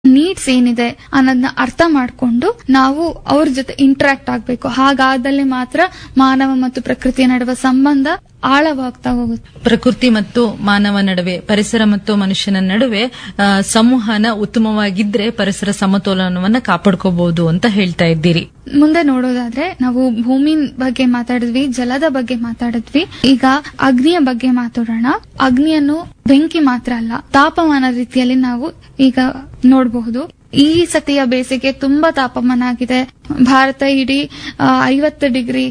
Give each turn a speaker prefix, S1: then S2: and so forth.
S1: needs ಏನಿದೆ ಅನ್ನೋದನ್ನ ಅರ್ಥ ಮಾಡ್ಕೊಂಡು ನಾವು ಅವ್ರ ಜೊತೆ ಇಂಟರಾಕ್ಟ್ ಆಗ್ಬೇಕು ಹಾಗಾದಲ್ಲಿ ಮಾತ್ರ ಮಾನವ ಮತ್ತು ಪ್ರಕೃತಿಯ ನಡುವೆ ಸಂಬಂಧ ಆಳವಾಗ್ತಾ ಹೋಗುತ್ತೆ
S2: ಪ್ರಕೃತಿ ಮತ್ತು ಮಾನವ ನಡುವೆ ಪರಿಸರ ಮತ್ತು ಮನುಷ್ಯನ ನಡುವೆ ಆ, ಸಂವಹನ ಉತ್ತಮವಾಗಿದ್ರೆ ಪರಿಸರ ಸಮತೋಲನವನ್ನ ಕಾಪಾಡ್ಕೋಬಹುದು ಅಂತ ಹೇಳ್ತಾ ಇದ್ದೀರಿ
S1: ಮುಂದೆ ನೋಡೋದಾದ್ರೆ ನಾವು ಭೂಮಿ ಬಗ್ಗೆ ಮಾತಾಡಿದ್ವಿ ಜಲದ ಬಗ್ಗೆ ಮಾತಾಡಿದ್ವಿ ಈಗ ಅಗ್ನಿಯ ಬಗ್ಗೆ ಮಾತಾಡೋಣ ಅಗ್ನಿಯನ್ನು ಬೆಂಕಿ ಮಾತ್ರ ಅಲ್ಲ ತಾಪಮಾನ ರೀತಿಯಲ್ಲಿ ನಾವು ಈಗ ನೋಡಬಹುದು ಈ ಸತಿಯ ಬೇಸಿಗೆ ತುಂಬಾ ತಾಪಮಾನ ಆಗಿದೆ ಭಾರತ ಇಡೀ ಐವತ್ತು ಡಿಗ್ರಿ